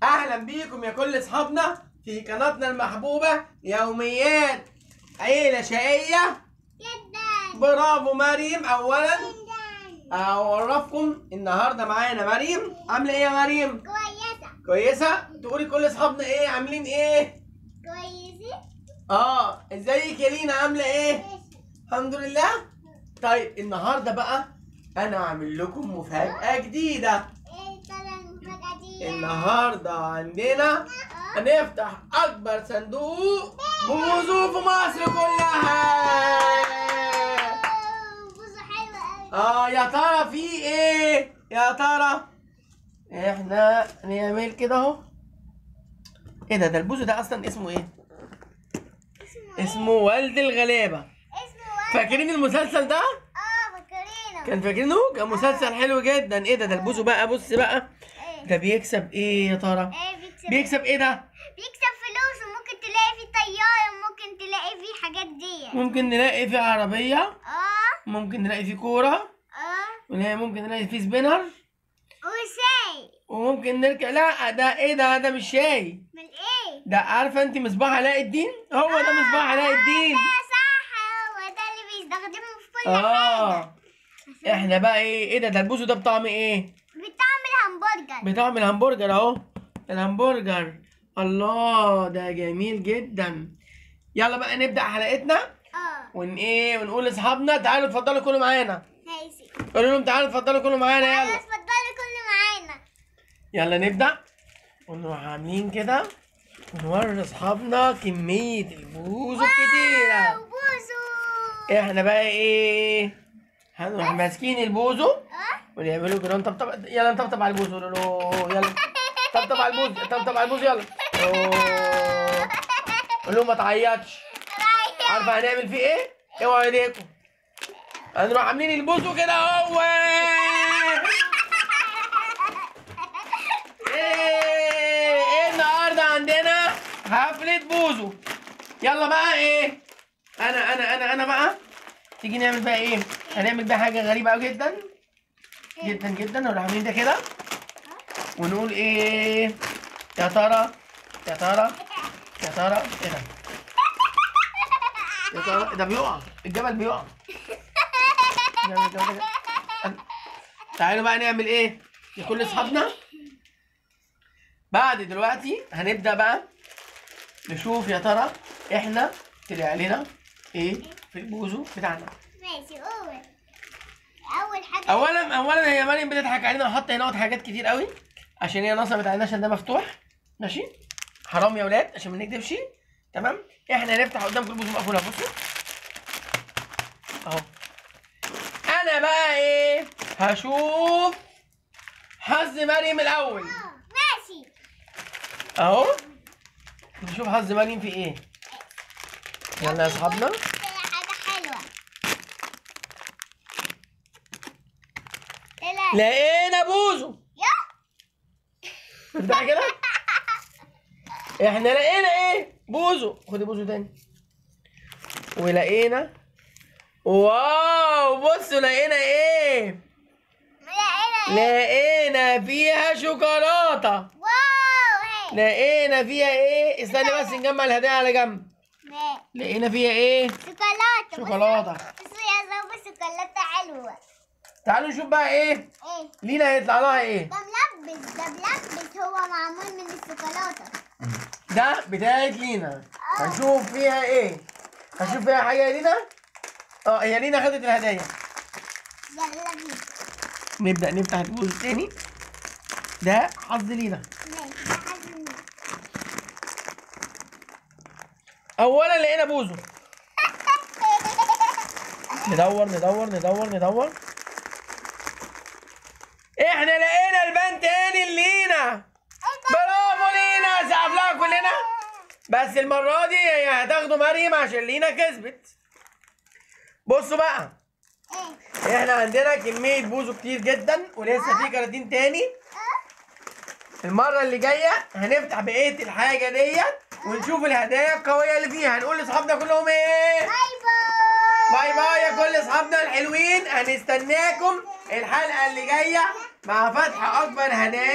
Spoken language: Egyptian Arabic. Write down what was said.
اهلا بيكم يا كل اصحابنا في قناتنا المحبوبه يوميات عيله شقيه جدا برافو مريم اولا جدا اعرفكم النهارده معانا مريم عامله ايه يا مريم كويسة كويسه تقولي كل اصحابنا ايه عاملين ايه كويسة اه ازيك يا لينا عامله ايه الحمد لله طيب النهارده بقى انا عامل لكم مفاجاه جديده ايه ترى المفاجأة دي؟ النهارده عندنا هنفتح اكبر صندوق بوزو في مصر كلها أوه، بوزة حلوة أوي اه يا ترى في ايه يا ترى احنا نعمل كده اهو ايه ده ده البوزو ده اصلا اسمه ايه اسمه اسمه والد الغلابه اسمه واد فاكرين المسلسل ده اه فاكرينه كان فاكرينه كان مسلسل حلو جدا ايه ده ده البوزو بقى بص بقى ايه ده بيكسب ايه يا ترى ايه بيكسب بيكسب ايه ده بيكسب فلوس وممكن تلاقي فيه طيارة وممكن تلاقي فيه حاجات دي ممكن نلاقي فيه عربيه اه ممكن نلاقي فيه كوره اه ونلاقي ممكن نلاقي فيه سبينر وشاي وممكن نركب لا ده ايه ده ده مش شاي من ايه ده عارفه انت مصباح علاء الدين هو ده مصباح علاء الدين اه صح هو ده اللي بيستخدمه في كل حاجة اه احنا بقى ايه ايه ده ده البوزو ده بطعم ايه بتعمل همبرجر بطعم الهمبرجر اهو الهمبرجر الله ده جميل جدا يلا بقى نبدا حلقتنا اه ون ايه ونقول لاصحابنا تعالوا اتفضلوا كلوا معانا ماشي قولوا لهم تعالوا اتفضلوا كلوا معانا تعالوا يلا اتفضلوا كل معانا يلا نبدا ونروح عاملين كده ونوري اصحابنا كميه البوزو الكتيره واو، بوزو احنا بقى ايه هنروح ماسكين البوزو اه ونعملوا كده نطبطب يلا نطبطب على البوز قولوا له يلا طبطب على البوز طبطب على البوز يلا أوه. قول له ما تعيطش رايح عارفه هنعمل فيه ايه؟ اوعوا ايديكم هنروح عاملين البوزو كده اهو ايه ايه النهارده عندنا حفله بوزو يلا بقى ايه انا انا انا انا بقى تيجي نعمل بقى ايه هنعمل بقى حاجه غريبه قوي جدا جدا جدا نروح عاملين ده كده ونقول ايه يا ترى يا ترى يا ترى ايه ده يا ترى ده بيقع الجبل بيقع نعمل كده كده. تعالوا بقى نعمل ايه لكل اصحابنا بعد دلوقتي هنبدا بقى نشوف يا ترى احنا طلع لنا ايه في البوزو بتاعنا ماشي اول اول حاجه اولا اولا هي مريم بتضحك علينا وحاطه هنا حاجات كتير قوي عشان هي نصبت علينا عشان ده مفتوح ماشي حرام يا ولاد عشان ما نكدبش تمام احنا هنفتح قدامكم البوز مقفوله بصوا اهو انا بقى ايه هشوف حظ مريم الاول اه ماشي اهو نشوف حظ مريم في ايه يلا يا اصحابنا حاجه حلوه لا لقينا بوزو يا افتح كده احنا لقينا ايه بوزو خدي بوزو تاني ولقينا واو بصوا لقينا ايه لا لقينا فيها شوكولاته واو هي لقينا فيها ايه استني بس نجمع الهدايا على جنب لا لقينا فيها ايه شوكولاته شوكولاته بس يا زوبي شوكولاته حلوه تعالوا نشوف بقى ايه ايه لينا هيطلع لها ايه ده ملبس ده ملبس هو معمول من الشوكولاته ده بتاعت لينا هنشوف فيها ايه هنشوف فيها حاجه يا لينا اه هي لينا خدت الهدايا يلا بينا نبدأ نفتح البوز التاني ده حظ لينا ماشي ده حاجة أولا لقينا بوزو ندور ندور ندور ندور احنا لقينا البنتين لينا برافو لينا سقف لها كلنا بس المرة دي هي هتاخدوا مريم عشان لينا كسبت بصوا بقى ايه احنا عندنا كمية بوزو كتير جدا ولسه في كراتين تاني المرة اللي جاية هنفتح بقية الحاجة ديت ونشوف الهدايا القوية اللي فيها هنقول لاصحابنا كلهم ايه باي باي باي باي يا كل اصحابنا الحلوين هنستناكم الحلقة اللي جاية مع فتح اكبر هدايا